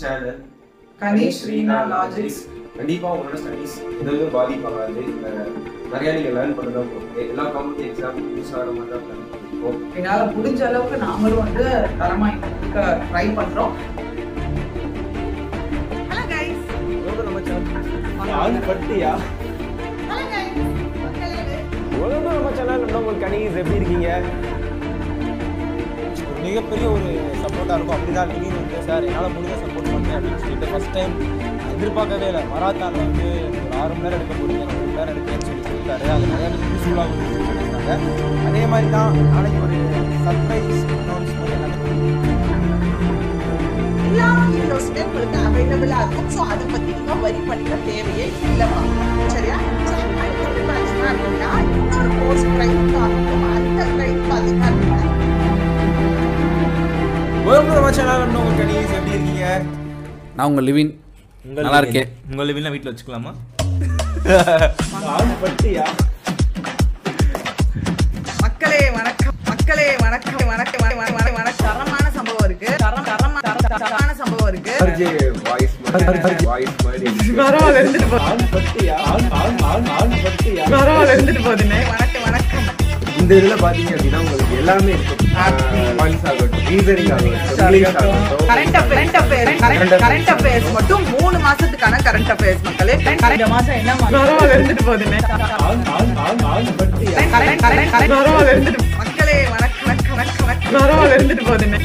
Channel Ganesh Reena logics கண்டிப்பா உங்களோட studies எதுவுமே பாதிப்பாகாது அஹ் நிறைய நீங்க லேர்ன் பண்ண தான் போகுது எல்லா காம்படிட்டிவ் எக்ஸாம் யூஸ் ஆகிற மாதிரி தான் plan பண்ணிருக்கோம் என்னால முடிஞ்ச அளவுக்கு நாமளும் வந்து தரமா ட்ரை பண்றோம் ஹலோ கைஸ் ஆள் பட்டியா ஹலோ கைஸ் உலகம் நம்ம சேனல் நம்ம கனீஸ் எப்படி இருக்கீங்க ஒரு மிகப்பெரிய ஒரு சப்போர்ட்டாக இருக்கும் அப்படி தான் லிவின் வந்து சார் என்னால் முடிஞ்ச சப்போர்ட் பண்ணேன் அப்படின்னு சொல்லிட்டு ஃபஸ்ட் டைம் எதிர்பார்க்கவே இல்லை மராத்தானில் வந்து ஒரு ஆறு மணி நேரம் எடுக்க போகிறீங்க ஒரு மணி நேரம் எடுக்கேன்னு சொல்லி சொல்லிட்டாரு அது நிறைய பேர் யூஸ்ஃபுல்லாக சொல்லியிருந்தாங்க அதே மாதிரி தான் நாளைக்கு ஒரு சர்ப்ரைஸ் அனௌன்ஸ்மெண்ட் எல்லா வீடியோஸுமே உங்களுக்கு அவைலபிளா இருக்கும் ஸோ அதை பத்தி நீங்க வரி பண்ணிக்க தேவையே இல்லைமா சரியா சரி, அடுத்தது பார்த்தீங்க அப்படின்னா இன்னொரு கோர்ஸ் ட்ரைன் பார்க்கணும் அந்த ட்ரைன் பார்த்தீங்க அப்படின்னா உலகம் நம்ம சேனல் நம்ம கனீஸ் எப்படி இருக்கீங்க நான் உங்கள் லிவின் நல்லா இருக்கேன் உங்கள் லிவின்லாம் வீட்டில் வச்சுக்கலாமா ஆள் பட்டியா மக்களே வணக்கம் மக்களே வணக்கம் வணக்கம் வணக்கம் வணக்கம் வணக்கம் தரமான சம்பவம் இருக்கு தரம் தரமா தர- தரமான சம்பவம் இருக்கு ஆர்ஜே வாய்ஸ் மாதிரி வாய்ஸ் மாதிரி பரவாயில்ல இருந்துட்டு போகுது ஆள் பட்டியா ஆள் ஆள் ஆள் ஆள் பட்டியா பரவாயில்ல இருந்துட்டு போகுதுண்ணே வணக்கம் வணக்கம் இந்த இதுல பாத்தீங்க அப்படின்னா உங்களுக்கு எல்லாமே இருக்கும் பாயிண்ட்ஸ் ஆகட்டும் ரீசனிங் ஆகட்டும் இங்கிலீஷ் ஆகட்டும் current current affairs current affairs மட்டும் மூணு மாசத்துக்கான கரண்ட் அஃபேர்ஸ் மக்களே இந்த மாசம் என்ன பரவாயில்ல இருந்துட்டு போகுதுண்ணே ஆள் ஆள் ஆள் ஆள் பட்டியா பரவாயில்ல இருந்துட்டு மக்களே வணக்கம் வணக்கம் வணக்கம் வணக்கம் பரவாயில்ல இருந்துட்டு போகுதுண்ணே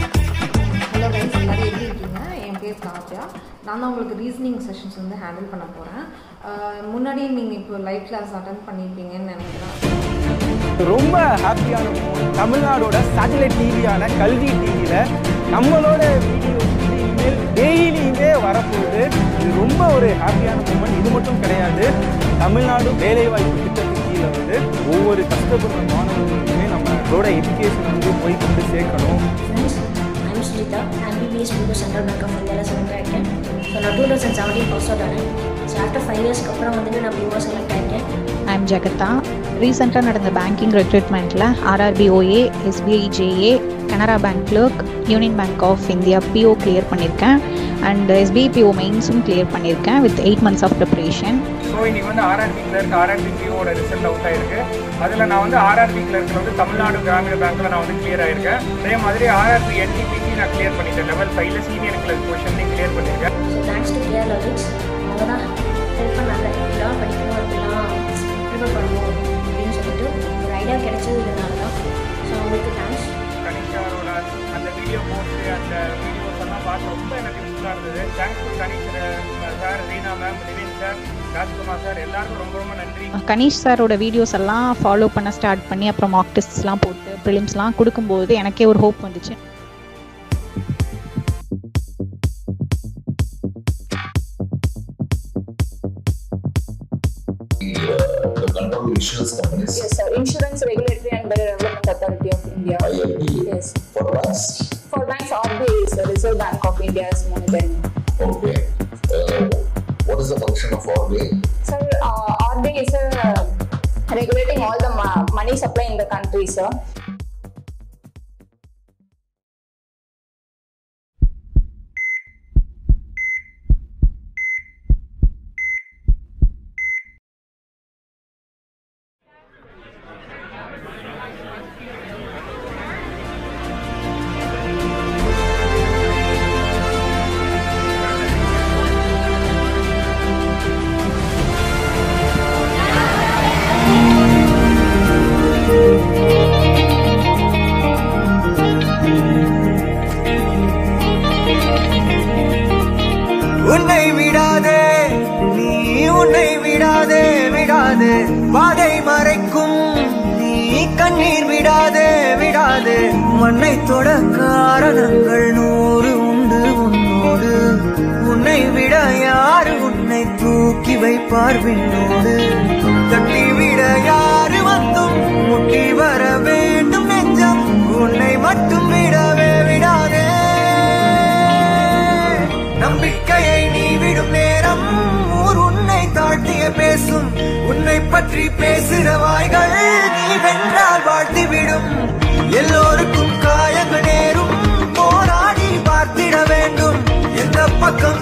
ஹலோ கைஸ் எல்லாரும் எப்படி இருக்கீங்க என் பேர் காவ்யா நான் தான் உங்களுக்கு ரீசனிங் செஷன்ஸ் வந்து ஹேண்டில் பண்ண போகிறேன் முன்னாடி நீங்கள் இப்போ லைவ் கிளாஸ் அட்டன் பண்ணியிருப்பீங்கன்னு நினைக்கிறேன் ரொம்ப ஹாப்பியான மூமெண்ட் தமிழ்நாடோட சேட்டலைட் டிவியான கல்வி டிவியில் நம்மளோட வீடியோ இனிமேல் டெய்லியுமே வரப்போகுது இது ரொம்ப ஒரு ஹாப்பியான மூமெண்ட் இது மட்டும் கிடையாது தமிழ்நாடு வேலைவாய்ப்பு திட்டத்துக்கு கீழே வந்து ஒவ்வொரு கஷ்டப்படுற மாணவர்களுக்குமே நம்மளோட எஜுகேஷன் வந்து போய் கொண்டு சேர்க்கணும் Friends, I'm Sujita, MBBS Bureau Central Bank of India select ஆகிட்டேன் ஸோ நான் two thousand seventeen pass out ஆனேன் ஸோ ஆஃப்டர் ஃபைவ் இயர்ஸ்க்கு அப்புறம் வந்துட்டு நான் பிஓ செலக்ட் ஆகிட்டேன் ஐம் ஜெகதா ரீசெண்டாக நடந்த பேங்கிங் ரெக்ரூட்மெண்ட்டில் RRB OA SBI JA Canara Bank clerk Union Bank of India PO clear பண்ணியிருக்கேன் அண்ட் எஸ்பிஐ பிஓ மெயின்ஸும் கிளியர் பண்ணியிருக்கேன் with eight months of preparation so இன்னைக்கு வந்து ஆர்ஆர்பி கிளர்க் ஆர்ஆர்பி பிஓட ரிசல்ட் அவுட் ஆயிருக்கு அதில் நான் வந்து ஆர்ஆர்பி கிளர்க்கில் வந்து தமிழ்நாடு கிராமிய பேங்க்கில் நான் வந்து கிளியர் ஆயிருக்கேன் அதே மாதிரி ஆர்ஆர்பி என்டிபிசி நான் கிளியர் பண்ணிட்டேன் லெவல் ஃபைவ்ல சீனியர் கிளர்க் பொசிஷன்லையும் கிளியர் பண்ணியிருக்கேன் so thanks to KR Logics அவங்க தான் ஹெல்ப் பண்ணாங்க இப்படிலாம் படிக்கணும் இப்படிலாம் ப்ரிப்பேர் பண்ணணும் அப்படின்னு சொல்லிட்டு ஒரு ஐடியா கிடைச்சது இதனால தான் ஸோ அவங்களுக்கு தேங்க்ஸ் கணேஷாரோட அந்த வீடியோ போட்டு அந்த வீடியோஸ் எல்லாம் பார்த்து ரொம்ப எனக்கு யூஸ்ஃபுல்லாக இருந்தது thanks to Ganesh sir Reena ma'am Nivin sir Rajkumar sir எல்லாருக்கும் ரொம்ப ரொம்ப நன்றி கணேஷ் சாரோட வீடியோஸ் எல்லாம் ஃபாலோ பண்ண ஸ்டார்ட் பண்ணி அப்புறம் மாக் டெஸ்ட்ஸ்லாம் போட்டு ப்ரிலிம்ஸ்லாம் கொடுக்கும்போது எனக்கே ஒரு ஹோப் வந்துச்சு control insurance companies. Yes, sir. Insurance Regulatory and Development Authority of India. IRDA. Yes. For banks. For banks, RBI is the Reserve Bank of India's monitoring. Okay. Uh, what is the function of RBI? Sir, uh, RBI is uh, regulating all the ma- money supply in the country, sir. உன்னை விடாதே நீ உன்னை விடாதே விடாதே பாதை மறைக்கும் நீ கண்ணீர் விடாதே விடாதே மண்ணை தொட காரணங்கள் நூறு உண்டு உன்னோடு உன்னை விட யாரு உன்னை தூக்கி வைப்பார் விண்ணோடு தட்டி விட யாரு வந்தும் முட்டி வர வேண்டும் நெஞ்சம் உன்னை மட்டும் விடவே விடாதே நம்பிக்கையை நீ விடும் நேரம் ஊர் உன்னை தாழ்த்திய பேசும் உன்னை பற்றி பேசுகிற வாய்கள் நீ வென்றால் வாழ்த்தி விடும் எல்லோருக்கும் காயங்கள் நேரும் போராடி பார்த்திட வேண்டும் எந்த பக்கம்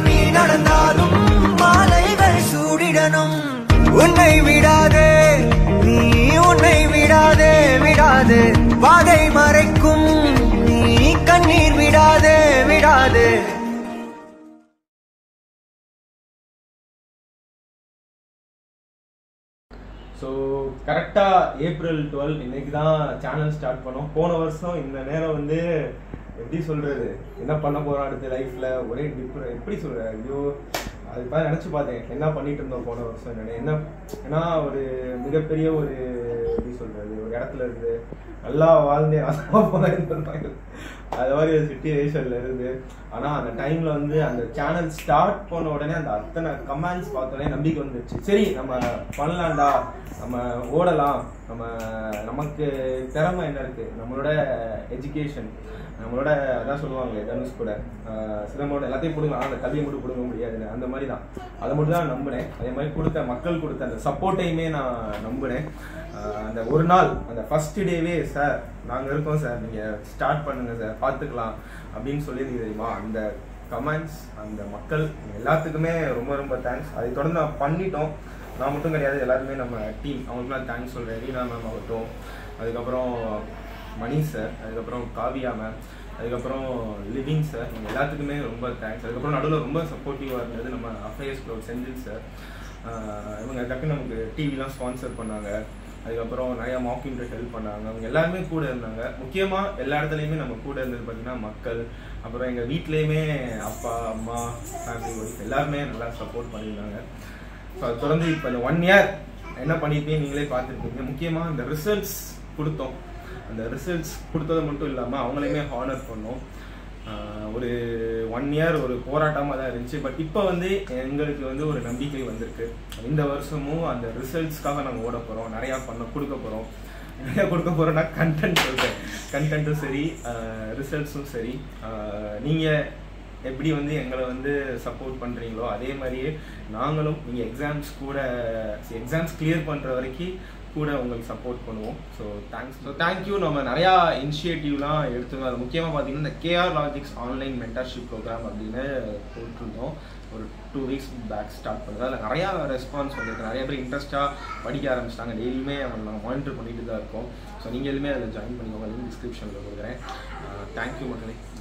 ஸோ கரெக்டாக ஏப்ரல் டுவெல் இன்னைக்கு தான் சேனல் ஸ்டார்ட் பண்ணோம் போன வருஷம் இந்த நேரம் வந்து எப்படி சொல்றது என்ன பண்ண போறோம் அடுத்த லைஃப்ல ஒரே டிப்ர எப்படி சொல்ற ஐயோ அது பார்த்து நினச்சி பார்த்தேன் என்ன பண்ணிட்டு இருந்தோம் போன வருஷம் என்னன்னு. என்ன ஏன்னா ஒரு மிகப்பெரிய ஒரு எப்படி சொல்றது ஒரு இடத்துல இருந்து நல்லா வாழ்ந்தே நாசமா போனேன் அது மாதிரி ஒரு சுச்சுவேஷன்ல இருந்து ஆனா அந்த டைம்ல வந்து அந்த சேனல் ஸ்டார்ட் பண்ண உடனே அந்த அத்தனை கமெண்ட்ஸ் பார்த்தோன்னே நம்பிக்கை வந்துருச்சு சரி நம்ம பண்ணலாம்டா நம்ம ஓடலாம் நம்ம நமக்கு திறமை என்ன இருக்கு நம்மளோட எஜுகேஷன் நம்மளோட அதான் சொல்லுவாங்க தனுஷ் கூட ஆஹ் சிலம்போட எல்லாத்தையும் கொடுங்க ஆனால் அந்த கல்வியை மட்டும் கொடுக்க முடியாதுன்னு அந்த மாதிரி தான் அதை மட்டும் தான் நம்பினேன் அதே மாதிரி கொடுத்த மக்கள் கொடுத்த அந்த சப்போர்ட்டையுமே நான் நம்பினேன் ஆஹ் அந்த ஒரு நாள் அந்த ஃபர்ஸ்ட் டேவே சார் நாங்கள் இருக்கோம் சார் நீங்கள் ஸ்டார்ட் பண்ணுங்க சார் பார்த்துக்கலாம் அப்படின்னு சொல்லியிருந்தீங்க தெரியுமா அந்த கமெண்ட்ஸ் அந்த மக்கள் எல்லாத்துக்குமே ரொம்ப ரொம்ப தேங்க்ஸ் அதை தொடர்ந்து நான் பண்ணிட்டோம் நான் மட்டும் கிடையாது எல்லாருமே நம்ம டீம் அவங்களுக்குலாம் தேங்க்ஸ் சொல்கிறேன் ரீனா மேம் ஆகட்டும் அதுக்கப்புறம் மணி சார் அதுக்கப்புறம் காவியா மேம் அதுக்கப்புறம் லிவிங் சார் இவங்க எல்லாத்துக்குமே ரொம்ப தேங்க்ஸ் அதுக்கப்புறம் நடுவில் ரொம்ப சப்போர்ட்டிவாக இருந்தது நம்ம அஃபேர்ஸ் க்ளோட் செந்தில் சார் ஆஹ் இவங்க டக்குன்னு நமக்கு டிவிலாம் ஸ்பான்சர் பண்ணாங்க அதுக்கப்புறம் நிறைய மாக் இன்டர் ஹெல்ப் பண்ணாங்க அவங்க எல்லாருமே கூட இருந்தாங்க முக்கியமாக எல்லா இடத்துலையுமே நம்ம கூட இருந்தது பார்த்தீங்கன்னா மக்கள் அப்புறம் எங்கள் வீட்லேயுமே அப்பா அம்மா ஃபேமிலி ஒய்ஃப் எல்லாருமே நல்லா சப்போர்ட் பண்ணியிருந்தாங்க ஸோ அது தொடர்ந்து இப்போ இந்த ஒன் இயர் என்ன பண்ணியிருப்பீங்க நீங்களே பார்த்துருப்பீங்க முக்கியமாக இந்த ரிசல்ட்ஸ் கொடுத்தோம் அந்த ரிசல்ட்ஸ் கொடுத்தது மட்டும் இல்லாமல் அவங்களையுமே ஹானர் பண்ணோம் ஆஹ் ஒரு ஒன் இயர் ஒரு போராட்டமாக தான் இருந்துச்சு பட் இப்போ வந்து எங்களுக்கு வந்து ஒரு நம்பிக்கை வந்திருக்கு இந்த வருஷமும் அந்த ரிசல்ட்ஸ்க்காக நாங்கள் ஓட போகிறோம் நிறையா பண்ண கொடுக்க போகிறோம் நிறையா கொடுக்க போகிறோம்னா கண்டென்ட் சொல்கிறேன் கண்டென்ட்டும் சரி ரிசல்ட்ஸும் சரி நீங்கள் எப்படி வந்து எங்களை வந்து சப்போர்ட் பண்ணுறீங்களோ அதே மாதிரியே நாங்களும் நீங்கள் எக்ஸாம்ஸ் கூட எக்ஸாம்ஸ் கிளியர் பண்ணுற வரைக்கும் கூட உங்களுக்கு சப்போர்ட் பண்ணுவோம் ஸோ தேங்க்ஸ் ஸோ தேங்க்யூ நம்ம நிறையா இனிஷியேட்டிவ்லாம் எடுத்துருந்தோம் அது முக்கியமாக பார்த்தீங்கன்னா இந்த KR Logics online mentorship programme அப்படின்னு போட்டிருந்தோம் ஒரு டூ வீக்ஸ் பேக் ஸ்டார்ட் பண்ணுறது அதில் நிறையா ரெஸ்பான்ஸ் வந்திருக்கு நிறைய பேர் இன்ட்ரெஸ்ட்டாக படிக்க ஆரம்பிச்சிட்டாங்க டெய்லியுமே அவங்க நாங்கள் மானிட்டர் பண்ணிட்டு தான் இருக்கோம் ஸோ நீங்கள் எதுவுமே அதில் ஜாயின் பண்ணிக்கோங்க லிங்க் டிஸ்கிரிப்ஷனில் கொடுக்குறேன் தேங்க்யூ மக்களே